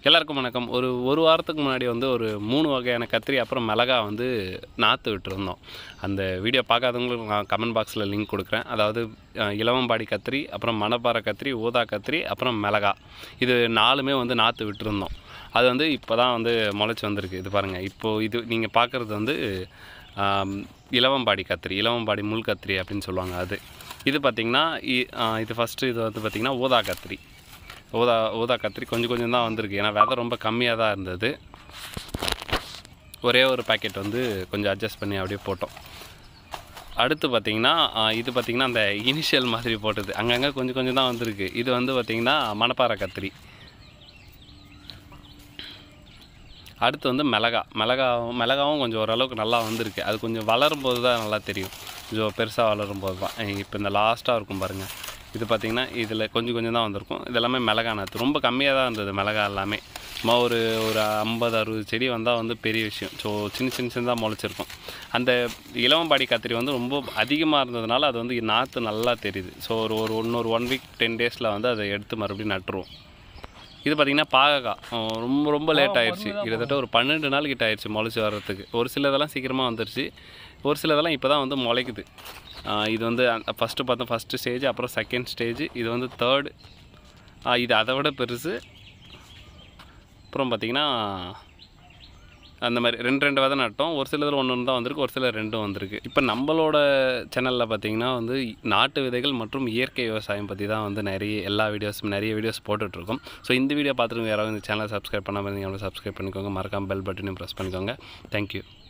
எல்லாருக்கும் வணக்கம் ஒரு ஒரு வாரத்துக்கு முன்னாடி வந்து ஒரு மூணு வகையான கத்திரி அப்புறம் மிளகா வந்து நாற்று விட்டுருந்தோம் அந்த வீடியோ பார்க்காதவங்களுக்கு நான் கமெண்ட் பாக்ஸில் லிங்க் கொடுக்குறேன் அதாவது அஹ், இலவம்பாடி கத்திரி அப்புறம் மணப்பாறை கத்திரி ஊதா கத்திரி அப்புறம் மிளகா இது நாலுமே வந்து நாற்று விட்டுருந்தோம் அது வந்து இப்போ தான் வந்து முளைச்சி வந்திருக்கு இது பாருங்கள் இப்போது இது நீங்கள் பார்க்குறது வந்து ஆம், இலவம்பாடி கத்திரி இலவம்பாடி முள் கத்திரி அப்படின்னு சொல்லுவாங்க அது இது பார்த்திங்கன்னா இ- ஆ, இது ஃபஸ்ட்டு இது வந்து பார்த்திங்கன்னா ஊதா கத்திரி ஊதா ஊதா கத்திரி கொஞ்சம் கொஞ்சம் தான் வந்திருக்கு ஏன்னா விதை ரொம்ப கம்மியாக தான் இருந்தது ஒரே ஒரு பாக்கெட் வந்து கொஞ்சம் அட்ஜஸ்ட் பண்ணி அப்படியே போட்டோம் அடுத்து பார்த்திங்கன்னா ஆ, இது பார்த்திங்கன்னா அந்த இனிஷியல் மாதிரி போட்டது அங்கங்கே கொஞ்சம் கொஞ்சம் தான் வந்திருக்கு இது வந்து பார்த்திங்கன்னா மணப்பாறை கத்திரி அடுத்து வந்து மிளகா மிளகாவும் மிளகாவும் கொஞ்சம் ஓரளவுக்கு நல்லா வந்திருக்கு அது கொஞ்சம் வளரும் போது தான் நல்லா தெரியும் கொஞ்சம் பெருசாக வளரும் போது தான் இப்போ இந்த லாஸ்ட்டாக இருக்கும் பாருங்கள் இது பார்த்திங்கன்னா இதில் கொஞ்சம் கொஞ்சம் தான் வந்திருக்கும் இது எல்லாமே மிளகா நாற்று ரொம்ப கம்மியாக தான் இருந்தது மிளகா எல்லாமே சும்மா ஒரு ஒரு ஐம்பது அறுபது செடி வந்தால் வந்து பெரிய விஷயம் ஸோ சின்ன சின்ன சின்னதாக முளைச்சிருக்கும் அந்த இளவம்பாடி கத்திரி வந்து ரொம்ப அதிகமாக இருந்ததுனால அது வந்து நாற்று நல்லா தெரியுது ஸோ ஒரு ஒரு இன்னொரு ஒன் வீக் டென் டேஸில் வந்து அதை எடுத்து மறுபடியும் நட்டுருவோம் இது பார்த்திங்கன்னா பாகக்காய் அஹ் ரொம்ப ரொம்ப லேட் ஆயிடுச்சு கிட்டத்தட்ட ஒரு பன்னெண்டு நாள் கிட்ட ஆயிடுச்சு முளைச்சி வர்றதுக்கு ஒரு சிலதெல்லாம் சீக்கிரமாக வந்துருச்சு ஒரு சிலதெல்லாம் இப்போ தான் வந்து முளைக்குது அஹ் இது வந்து ஃபஸ்ட்டு பார்த்தோம் ஃபஸ்ட்டு ஸ்டேஜ் அப்புறம் செகண்ட் ஸ்டேஜ் இது வந்து தேர்டு இது அதை விட பெருசு அப்புறம் பார்த்திங்கன்னா அந்த மாதிரி ரெண்டு ரெண்டு விதை நட்டோம் ஒரு சிலதில் ஒன்று ஒன்று தான் வந்திருக்கு ஒரு சிலர் ரெண்டும் வந்திருக்கு இப்போ நம்மளோட சேனலில் பார்த்தீங்கன்னா வந்து நாட்டு விதைகள் மற்றும் இயற்கை விவசாயம் பற்றி தான் வந்து நிறைய எல்லா வீடியோஸும் நிறைய வீடியோஸ் போட்டுட்ருக்கோம் ஸோ இந்த வீடியோ பார்த்துட்டு யாராவது இந்த சேனலை சப்ஸ்கிரைப் பண்ணாமல் இருந்தீங்க சப்ஸ்கிரைப் பண்ணிக்கோங்க மறக்காம பெல் பட்டனையும் ப்ரெஸ் பண்ணிக்கோங்க தேங்க்யூ